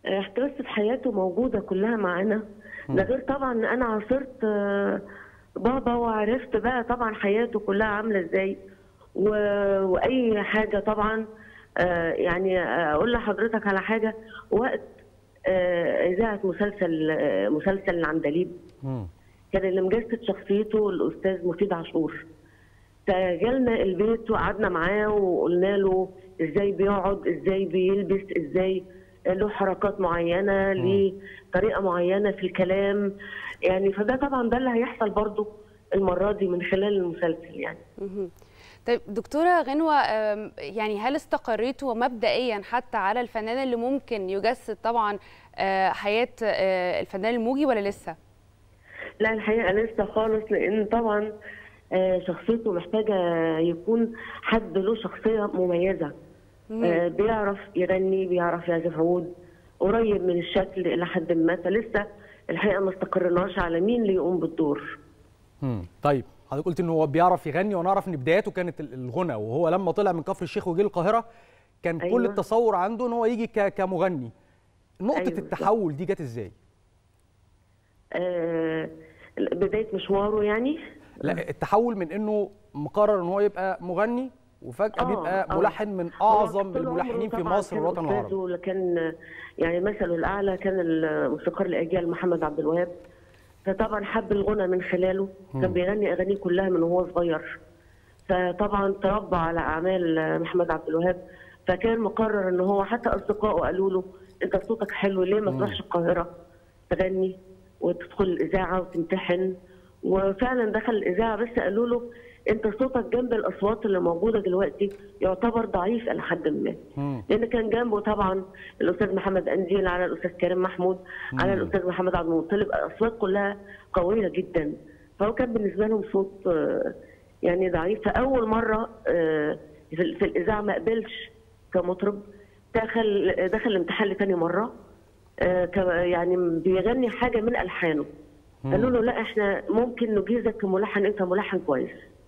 آه، قصه حياته موجوده كلها معانا ده غير طبعا ان انا عاصرت آه، بابا وعرفت بقى طبعا حياته كلها عامله ازاي و- واي حاجه طبعا آه، يعني اقول لحضرتك على حاجه وقت آه، اذاعه مسلسل آه، مسلسل العندليب مم. كان اللي مجسد شخصيته الاستاذ مفيد عاشور فجالنا البيت وقعدنا معاه وقلنا له ازاي بيقعد ازاي بيلبس ازاي له حركات معينه ليه طريقه معينه في الكلام يعني فده طبعا ده اللي هيحصل برضو المره دي من خلال المسلسل يعني مهم. طيب دكتورة غنوة أم، يعني هل استقريتوا مبدئيا حتى على الفنان اللي ممكن يجسد طبعا آه، حياة آه، الفنان الموجي ولا لسه؟ لا الحقيقه لسه خالص لان طبعا آه، شخصيته محتاجه يكون حد له شخصيه مميزه آه، بيعرف يغني بيعرف يعزف عود قريب من الشكل الى حد ما فلسه الحقيقه ما استقرناش على مين اللي يقوم بالدور مم. طيب حضرتك قلت ان هو بيعرف يغني وانا اعرف ان بداياته كانت ال- الغنى وهو لما طلع من كفر الشيخ وجه القاهره كان أيوة. كل أيوة. التصور عنده ان هو يجي ك- كمغني نقطه أيوة أيوة. التحول دي جت ازاي آه، بدايه مشواره يعني لا التحول من انه مقرر ان هو يبقى مغني وفجاه آه، بيبقى آه. ملحن من هو اعظم طول عمره الملحنين في طبعاً مصر كان والوطن أستاذه العربي اللي كان يعني مثله الاعلى كان الموسيقار الاجيال محمد عبد الوهاب فطبعا حب الغنى من خلاله كان بيغني اغانيه كلها من وهو صغير فطبعا تربى على اعمال محمد عبد الوهاب فكان مقرر ان هو حتى اصدقائه قالوا له انت صوتك حلو ليه ما تروحش القاهره تغني وتدخل الاذاعه وتمتحن وفعلا دخل الاذاعه بس قالوا له انت صوتك جنب الاصوات اللي موجوده دلوقتي يعتبر ضعيف الى حد ما مم. لان كان جنبه طبعا الاستاذ محمد انجيل على الاستاذ كريم محمود على الاستاذ محمد عبد المطلب اصوات كلها قويه جدا فهو كان بالنسبه لهم صوت آه، يعني ضعيف فاول مره آه، في ال- في الاذاعه ما قبلش كمطرب دخل دخل الامتحان لتاني مره آه، ك- يعني بيغني حاجه من الحانه قالوا له لا احنا ممكن نجيزك كملحن انت ملحن كويس